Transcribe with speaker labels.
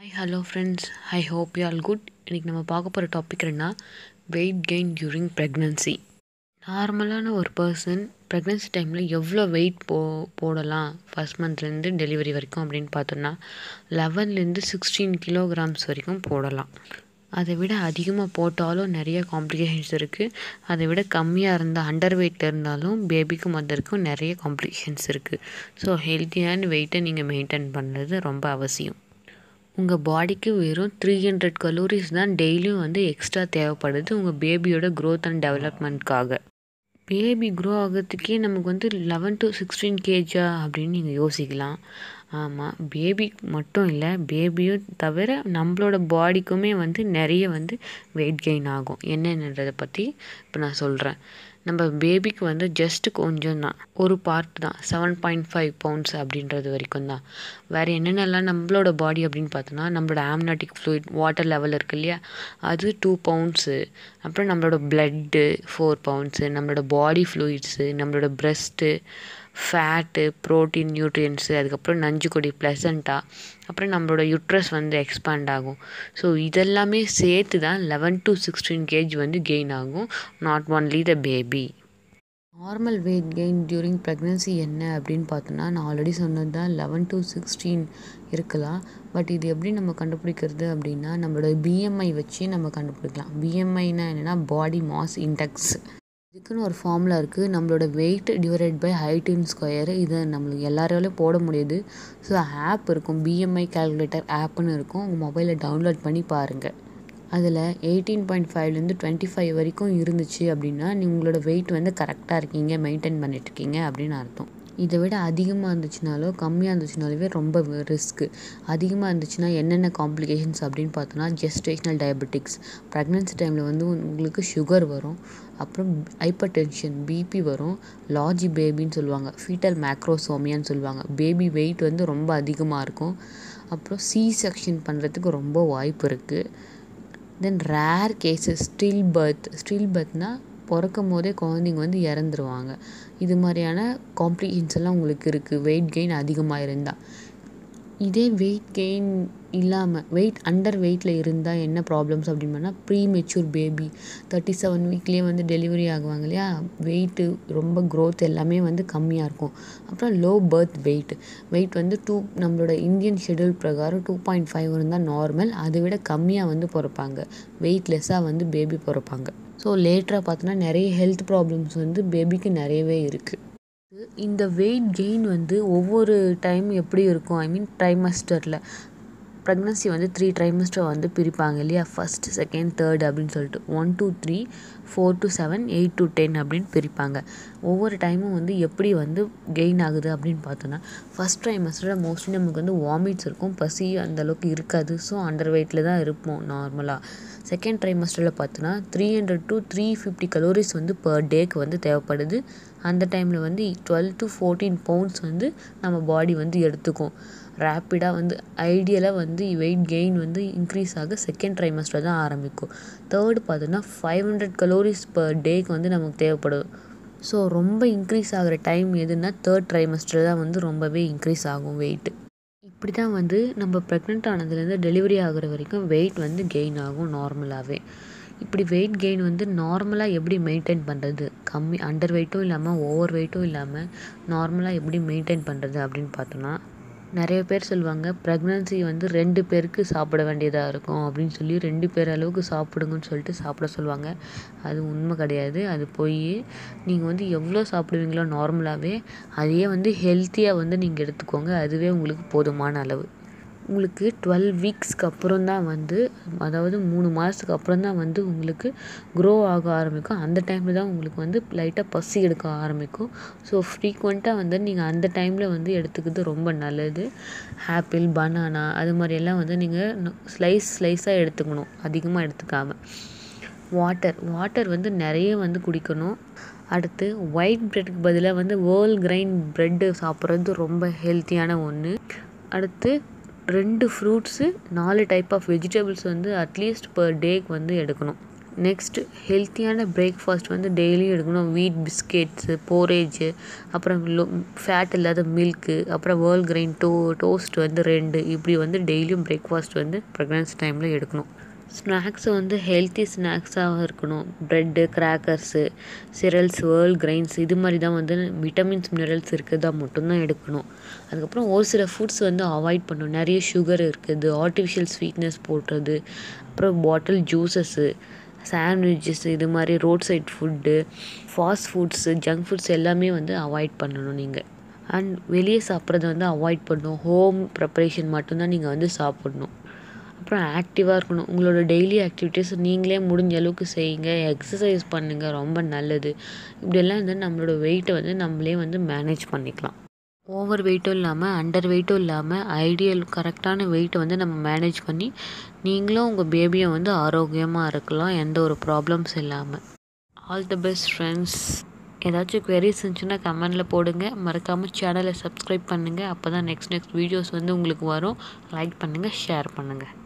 Speaker 1: hi hello friends I hope you all good இன்றைக்கி நம்ம பார்க்க போகிற டாபிக் என்னன்னா வெயிட் கெயின் டியூரிங் ப்ரெக்னன்சி நார்மலான ஒரு பர்சன் ப்ரெக்னன்சி டைமில் எவ்வளோ வெயிட் போ போடலாம் ஃபஸ்ட் மந்த்லேருந்து டெலிவரி வரைக்கும் அப்படின்னு பார்த்தோன்னா லெவன்லேருந்து சிக்ஸ்டீன் கிலோகிராம்ஸ் வரைக்கும் போடலாம் அதை விட அதிகமாக போட்டாலும் நிறைய காம்ப்ளிகேஷன்ஸ் இருக்குது அதை விட கம்மியாக இருந்தால் அண்டர் வெயிட்டில் இருந்தாலும் பேபிக்கும் மதருக்கும் நிறைய காம்ப்ளிகேஷன்ஸ் இருக்குது ஸோ ஹெல்த்தியான வெயிட்டை நீங்கள் மெயின்டைன் பண்ணுறது ரொம்ப அவசியம் உங்கள் பாடிக்கு வெறும் த்ரீ ஹண்ட்ரட் கலோரிஸ் தான் டெய்லியும் வந்து எக்ஸ்ட்ரா தேவைப்படுது உங்கள் பேபியோட க்ரோத் அண்ட் டெவலப்மெண்ட்காக பேபி க்ரோ ஆகிறதுக்கே நமக்கு வந்து லெவன் டு சிக்ஸ்டீன் கேஜா அப்படின்னு நீங்கள் யோசிக்கலாம் ஆமாம் பேபி மட்டும் இல்லை பேபியும் தவிர நம்மளோட பாடிக்குமே வந்து நிறைய வந்து வெயிட் கெயின் ஆகும் என்னென்னன்றதை பற்றி இப்போ நான் சொல்கிறேன் நம்ம பேபிக்கு வந்து ஜஸ்ட் கொஞ்சம் தான் ஒரு பார்ட் தான் செவன் பாயிண்ட் ஃபைவ் பவுண்ட்ஸ் அப்படின்றது வரைக்கும் தான் வேறு என்னென்னலாம் நம்மளோட பாடி அப்படின்னு பார்த்தோன்னா நம்மளோட ஆம்னாட்டிக் ஃப்ளூயிட் வாட்டர் லெவல் இருக்கு இல்லையா அது டூ பவுண்ட்ஸு அப்புறம் நம்மளோட பிளட்டு ஃபோர் பவுண்ட்ஸு நம்மளோட பாடி ஃப்ளூயிட்ஸு நம்மளோட ப்ரெஸ்ட்டு ஃபேட்டு ப்ரோட்டீன் நியூட்ரியன்ஸு அதுக்கப்புறம் நஞ்சுக்கொடி ப்ளசண்ட்டா அப்புறம் நம்மளோட யுட்ரஸ் வந்து எக்ஸ்பேண்ட் ஆகும் ஸோ இதெல்லாமே சேர்த்து தான் லெவன் டு சிக்ஸ்டீன் கேஜ் வந்து கெயின் ஆகும் not only the baby normal weight gain during pregnancy என்ன அப்படின்னு பார்த்தோன்னா நான் ஆல்ரெடி சொன்னது தான் லெவன் டு சிக்ஸ்டீன் இருக்கலாம் பட் இது எப்படி நம்ம கண்டுபிடிக்கிறது அப்படின்னா நம்மளோட பிஎம்ஐ வச்சு நம்ம கண்டுபிடிக்கலாம் பிஎம்ஐனா என்னென்னா பாடி மாஸ் இண்டெக்ஸ் இதுக்குன்னு ஒரு ஃபார்முலா இருக்குது நம்மளோட weight divided by height in square இதை நம்மளுக்கு எல்லாராலையும் போட முடியுது ஸோ ஆப் இருக்கும் பிஎம்ஐ கால்குலேட்டர் ஆப்னு இருக்கும் உங்கள் மொபைலில் டவுன்லோட் பண்ணி பாருங்கள் அதில் எயிட்டீன் பாயிண்ட் ஃபைவ்லேருந்து டுவெண்ட்டி ஃபைவ் வரைக்கும் இருந்துச்சு அப்படின்னா நீ உங்களோட வெயிட் வந்து கரெக்டாக இருக்கீங்க மெயின்டைன் பண்ணிட்டுருக்கீங்க அப்படின்னு அர்த்தம் இதை விட அதிகமாக இருந்துச்சுனாலோ கம்மியாக இருந்துச்சுனாலுமே ரொம்ப ரிஸ்க்கு அதிகமாக இருந்துச்சுன்னா என்னென்ன காம்ப்ளிகேஷன்ஸ் அப்படின்னு பார்த்தோன்னா ஜெஸ்டேஷ்னல் டயபெட்டிக்ஸ் ப்ரெக்னன்சி டைமில் வந்து உங்களுக்கு சுகர் வரும் அப்புறம் ஹைப்பர் டென்ஷன் பிபி வரும் லாஜி பேபின்னு சொல்லுவாங்க ஃபீட்டல் மேக்ரோசோமியான்னு சொல்லுவாங்க பேபி வெயிட் வந்து ரொம்ப அதிகமாக இருக்கும் அப்புறம் சி செக்ஷன் பண்ணுறதுக்கு ரொம்ப வாய்ப்பு இருக்குது then rare cases still birth still பர்த்னால் பிறக்கும் போதே குழந்தைங்க வந்து இறந்துருவாங்க இது மாதிரியான காம்ப்ளிகேஷன்ஸ் எல்லாம் உங்களுக்கு இருக்குது வெயிட் கெயின் அதிகமாக இருந்தால் இதே வெயிட் கெயின் இல்லாமல் வெயிட் அண்டர் வெயிட்டில் இருந்தால் என்ன ப்ராப்ளம்ஸ் அப்படின்னு பண்ணால் premature baby thirty seven வீக்லேயே வந்து டெலிவரி ஆகுவாங்க இல்லையா வெயிட்டு ரொம்ப க்ரோத் எல்லாமே வந்து கம்மியாக இருக்கும் அப்புறம் லோ பர்த் வெயிட் வெயிட் வந்து டூ நம்மளோட இந்தியன் ஷெடியூல் பிரகாரம் டூ பாயிண்ட் ஃபைவ் இருந்தால் நார்மல் அதை விட கம்மியாக வந்து பிறப்பாங்க வெயிட்லெஸ்ஸாக வந்து பேபி பிறப்பாங்க ஸோ லேட்டராக பார்த்தோன்னா நிறைய ஹெல்த் ப்ராப்ளம்ஸ் வந்து பேபிக்கு நிறையவே இருக்குது இந்த வெயிட் கெயின் வந்து ஒவ்வொரு டைம் எப்படி இருக்கும் ஐ மீன் ட்ரைமஸ்டரில் ப்ரெக்னன்சி வந்து த்ரீ ட்ரைமஸ்டர் வந்து பிரிப்பாங்க இல்லையா ஃபஸ்ட் செகண்ட் தேர்ட் அப்படின்னு சொல்லிட்டு one two three four to seven eight to ten அப்படின்னு பிரிப்பாங்க ஒவ்வொரு டைமும் வந்து எப்படி வந்து கெயின் ஆகுது அப்படின்னு பார்த்தோன்னா ஃபஸ்ட் ட்ரைமஸ்டரில் மோஸ்ட்லி நமக்கு வந்து வாமிட்ஸ் இருக்கும் பசி அந்தளவுக்கு இருக்காது ஸோ அண்டர் வெயிட்டில் தான் இருப்போம் நார்மலாக செகண்ட் ட்ரைமஸ்டரில் பார்த்தோன்னா three hundred to three fifty calories வந்து பர் டேக்கு வந்து தேவைப்படுது அந்த டைமில் வந்து டுவெல் டு ஃபோர்டீன் பவுண்ட்ஸ் வந்து நம்ம பாடி வந்து எடுத்துக்கும் ரேப்பிடாக வந்து ஐடியலாக வந்து வெயிட் கெயின் வந்து இன்க்ரீஸ் ஆக செகண்ட் ட்ரைமஸ்டர் தான் ஆரம்பிக்கும் தேர்டு பார்த்தோன்னா ஃபைவ் ஹண்ட்ரட் கலோரிஸ் பர் டேக்கு வந்து நமக்கு தேவைப்படும் ஸோ ரொம்ப இன்க்ரீஸ் ஆகிற டைம் எதுனா தேர்ட் ட்ரைமஸ்டர் தான் வந்து ரொம்பவே இன்க்ரீஸ் ஆகும் வெயிட்டு இப்படி தான் வந்து நம்ம ப்ரெக்னென்ட் ஆனதுலேருந்து டெலிவரி ஆகிற வரைக்கும் வெயிட் வந்து கெயின் ஆகும் நார்மலாகவே இப்படி வெயிட் கெயின் வந்து நார்மலாக எப்படி மெயின்டைன் பண்ணுறது கம்மி அண்டர் வெயிட்டும் இல்லாமல் ஓவர் வெயிட்டும் இல்லாமல் நார்மலாக எப்படி மெயின்டைன் பண்ணுறது அப்படின்னு பார்த்தோன்னா நிறைய பேர் சொல்லுவாங்க ப்ரெக்னன்சி வந்து ரெண்டு பேருக்கு சாப்பிட வேண்டியதாக இருக்கும் அப்படின்னு சொல்லி ரெண்டு பேர் அளவுக்கு சாப்பிடுங்கன்னு சொல்லிட்டு சாப்பிட சொல்லுவாங்க அது உண்மை கிடையாது அது போய் நீங்கள் வந்து எவ்வளோ சாப்பிடுவீங்களோ நார்மலாகவே அதையே வந்து ஹெல்த்தியாக வந்து நீங்கள் எடுத்துக்கோங்க அதுவே உங்களுக்கு போதுமான அளவு உங்களுக்கு டுவெல் வீக்ஸ்க்கு அப்புறம் தான் வந்து அதாவது மூணு மாதத்துக்கு அப்புறம் தான் வந்து உங்களுக்கு க்ரோ ஆக ஆரம்பிக்கும் அந்த டைமில் தான் உங்களுக்கு வந்து லைட்டாக பசி எடுக்க ஆரம்பிக்கும் ஸோ ஃப்ரீக்வெண்ட்டாக வந்து நீங்கள் அந்த டைமில் வந்து எடுத்துக்கிறது ரொம்ப நல்லது ஆப்பிள் பனானா அது மாதிரியெல்லாம் வந்து நீங்கள் ஸ்லைஸ் ஸ்லைஸாக எடுத்துக்கணும் அதிகமாக எடுத்துக்காமல் வாட்டர் வாட்டர் வந்து நிறைய வந்து குடிக்கணும் அடுத்து ஒயிட் ப்ரெட்டுக்கு பதிலாக வந்து வேர்ல் கிரைன் ப்ரெட்டு சாப்பிட்றது ரொம்ப ஹெல்த்தியான ஒன்று அடுத்து ரெண்டு ஃப்ரூட்ஸு நாலு டைப் ஆஃப் வெஜிடபிள்ஸ் வந்து அட்லீஸ்ட் பர் டேக்கு வந்து எடுக்கணும் நெக்ஸ்ட்டு ஹெல்த்தியான பிரேக்ஃபாஸ்ட் வந்து டெய்லியும் எடுக்கணும் வீட் பிஸ்கெட்ஸு போரேஜு அப்புறம் லோ ஃபேட் இல்லாத மில்க்கு அப்புறம் வேர்ல் கிரெயின் டோ டோஸ்ட் வந்து ரெண்டு இப்படி வந்து டெய்லியும் பிரேக்ஃபாஸ்ட் வந்து ப்ரெக்னன்சி டைமில் எடுக்கணும் ஸ்நாக்ஸு வந்து ஹெல்த்தி ஸ்நாக்ஸாக இருக்கணும் bread crackers cereals whole grains இது மாதிரி தான் வந்து விட்டமின்ஸ் மினரல்ஸ் இருக்கிறதா மட்டும்தான் எடுக்கணும் அதுக்கப்புறம் ஒரு சில ஃபுட்ஸ் வந்து அவாய்ட் பண்ணணும் நிறைய சுகர் இருக்குது ஆர்டிஃபிஷியல் ஸ்வீட்னஸ் போடுறது அப்புறம் பாட்டில் ஜூஸஸ்ஸு சாண்ட்விச்சஸ் இது மாதிரி road side food fast foods junk foods எல்லாமே வந்து அவாய்ட் பண்ணணும் நீங்கள் அண்ட் வெளியே சாப்பிட்றத வந்து அவாய்ட் பண்ணணும் ஹோம் ப்ரிப்பரேஷன் மட்டும்தான் நீங்கள் வந்து சாப்பிட்ணும் அப்புறம் ஆக்டிவாக இருக்கணும் உங்களோட டெய்லி ஆக்டிவிட்டீஸ் நீங்களே முடிஞ்ச அளவுக்கு செய்யுங்க எக்ஸசைஸ் பண்ணுங்கள் ரொம்ப நல்லது இப்படியெல்லாம் வந்து நம்மளோட வெயிட்டை வந்து நம்மளே வந்து மேனேஜ் பண்ணிக்கலாம் ஓவர் வெயிட்டும் இல்லாமல் அண்டர் வெயிட்டும் இல்லாமல் ஐடியல் கரெக்டான வெயிட்டை வந்து நம்ம மேனேஜ் பண்ணி நீங்களும் உங்கள் பேபியை வந்து ஆரோக்கியமாக இருக்கலாம் எந்த ஒரு ப்ராப்ளம்ஸ் இல்லாமல் ஆல் த பெஸ்ட் ஃப்ரெண்ட்ஸ் ஏதாச்சும் queries இருந்துச்சுன்னா கமெண்டில் போடுங்க மறக்காமல் சேனலை சப்ஸ்கிரைப் பண்ணுங்கள் அப்போ தான் நெக்ஸ்ட் நெக்ஸ்ட் வீடியோஸ் வந்து உங்களுக்கு வரும் லைக் பண்ணுங்கள் ஷேர் பண்ணுங்கள்